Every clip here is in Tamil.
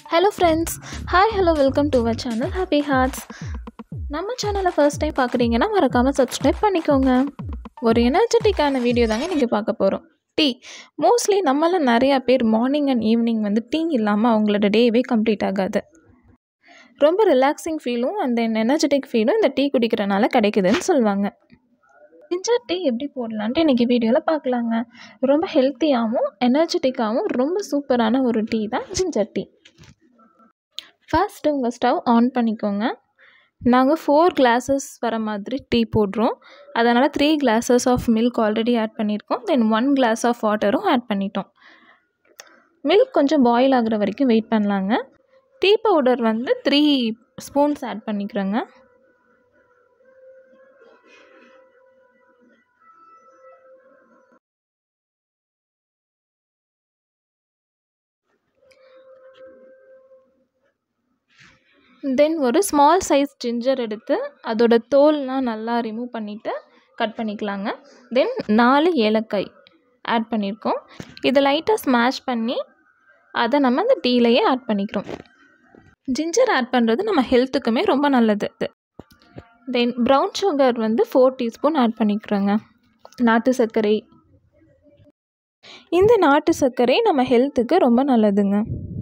hello friends hi hello welcome to our channel happy hearts நம்ம சேனலை ஃபர்ஸ்ட் டைம் பார்க்குறீங்கன்னா மறக்காமல் சப்ஸ்கிரைப் பண்ணிக்கோங்க ஒரு எனர்ஜெட்டிக்கான வீடியோ தாங்க நீங்கள் பார்க்க போகிறோம் டீ மோஸ்ட்லி நம்மள நிறையா பேர் மார்னிங் அண்ட் ஈவினிங் வந்து டீ இல்லாமல் அவங்களோட டேவே கம்ப்ளீட் ஆகாது ரொம்ப ரிலாக்ஸிங் ஃபீலும் அண்ட் தென் எனர்ஜெட்டிக் ஃபீலும் இந்த டீ குடிக்கிறனால கிடைக்குதுன்னு சொல்லுவாங்க ஜிஞ்சர் டீ எப்படி போடலான்ட்டு இன்றைக்கி வீடியோவில் பார்க்கலாங்க ரொம்ப ஹெல்த்தியாகவும் எனர்ஜெட்டிக்காகவும் ரொம்ப சூப்பரான ஒரு டீ தான் ஜிஞ்சர் டீ ஃபர்ஸ்ட்டு உங்கள் ஸ்டவ் ஆன் பண்ணிக்கோங்க நாங்கள் ஃபோர் கிளாஸஸ் வர மாதிரி டீ போடுறோம் அதனால் three glasses of milk already add பண்ணியிருக்கோம் தென் ஒன் கிளாஸ் ஆஃப் வாட்டரும் ஆட் பண்ணிட்டோம் மில்க் கொஞ்சம் பாயில் ஆகுற வரைக்கும் வெயிட் பண்ணலாங்க டீ பவுடர் வந்து த்ரீ ஸ்பூன்ஸ் ஆட் பண்ணிக்கிறோங்க தென் ஒரு ஸ்மால் சைஸ் ஜிஞ்சர் எடுத்து அதோட தோல்லாம் நல்லா ரிமூவ் பண்ணிவிட்டு கட் பண்ணிக்கலாங்க தென் நாலு ஏலக்காய் ஆட் பண்ணியிருக்கோம் இதை லைட்டாக ஸ்மாஷ் பண்ணி அதை நம்ம அந்த டீலையே ஆட் பண்ணிக்கிறோம் ஜிஞ்சர் ஆட் பண்ணுறது நம்ம ஹெல்த்துக்குமே ரொம்ப நல்லது தென் ப்ரௌன் சுகர் வந்து ஃபோர் டீஸ்பூன் ஆட் பண்ணிக்கிறோங்க நாட்டு சர்க்கரை இந்த நாட்டு சர்க்கரை நம்ம ஹெல்த்துக்கு ரொம்ப நல்லதுங்க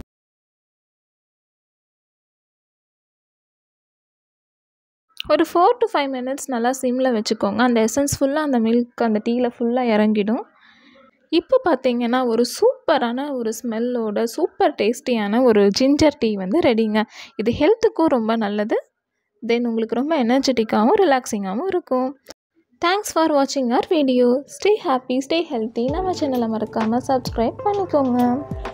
ஒரு ஃபோர் டு ஃபைவ் மினிட்ஸ் நல்லா சிம்மில் வச்சுக்கோங்க அந்த எசன்ஸ் ஃபுல்லாக அந்த மில்க் அந்த டீயில் ஃபுல்லாக இறங்கிடும் இப்போ பார்த்தீங்கன்னா ஒரு சூப்பரான ஒரு ஸ்மெல்லோட சூப்பர் டேஸ்டியான ஒரு ஜிஞ்சர் டீ வந்து ரெடிங்க இது ஹெல்த்துக்கும் ரொம்ப நல்லது தென் உங்களுக்கு ரொம்ப எனர்ஜெட்டிக்காகவும் ரிலாக்ஸிங்காகவும் இருக்கும் தேங்க்ஸ் ஃபார் வாட்சிங் our video stay happy stay healthy நம்ம சேனலை மறக்காமல் சப்ஸ்கிரைப் பண்ணிக்கோங்க